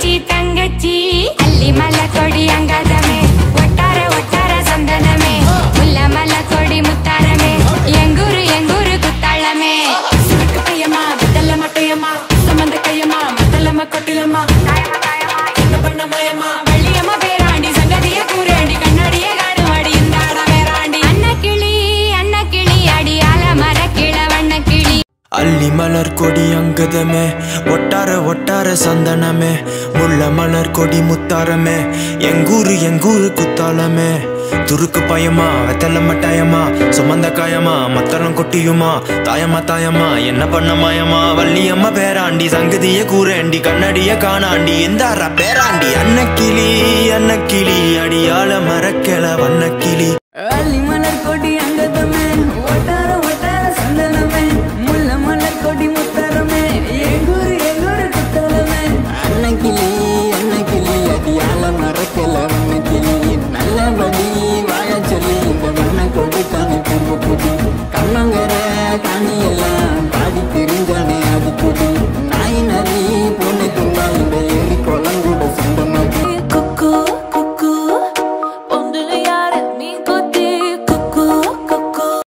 தங்கச்சி தங்கச்சி அள்ளி மலை கொடி அங்காதமே ஒட்டார ஒட்டார சந்தனமே முல்ல மலை கொடி முத்தாரமே எங்கூரு எங்கூரு குத்தாளமே சிறுக்கு பையமா வித்தல்ல மட்டையம்மா சம்பந்த கையம்மா மத்தலம்மா கொட்டிலம்மா என்ன பண்ண மயமா வள்ளியம்மா பேராண்டி சங்கதிய கூறாண்டி கண்ணாடிய காணுவாடி இந்த ஆட வேறாண்டி அண்ணா கிளி அண்ணா கிளி அடியால மர கிள வண்ண கிளி அள்ளி மலர் கொடி அங்கதமே ஒட்டார ஒட்டார சந்தனமே முள்ள மலர் கொடி முத்தாரமே எங்கூரு எங்கூரு குத்தாலமே துருக்கு பயமா வெத்தல மட்டாயமா சுமந்த காயமா மத்தளம் கொட்டியுமா தாயம்மா தாயம்மா என்ன பண்ண மாயமா வள்ளியம்மா பேராண்டி சங்கதிய கூறேண்டி கண்ணடிய காணாண்டி எந்தாரா பேராண்டி அன்னக்கிளி அன்னக்கிளி அடியால மரக்கிள வண்ணக்கிளி அள்ளி மலர் கொடி அங்க